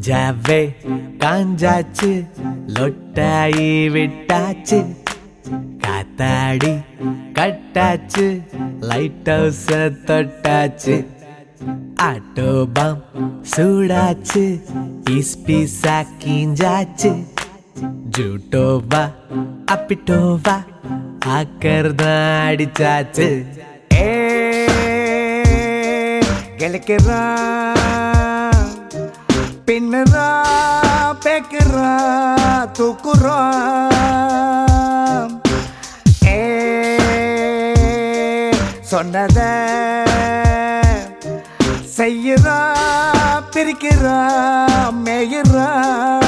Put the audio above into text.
ஜாவே காஞ்சாச்சு லொட்டாயி விட்டாச்சு காத்தாடி கட்டாச்சு லைட் ஹவுஸ தொட்டாச்சு ஆட்டோ பாம் சூடாச்சு பீஸ் பீஸா கீஞ்சாச்சு ஜூட்டோவா அப்பிட்டோவா ஆக்கர்தான் அடிச்சாச்சு ஏ கிழக்கிறான் பின்னுறா பேக்குறா தூக்குறா ஏ சொன்னத செய்யறா பிரிக்கிறா மேயிறா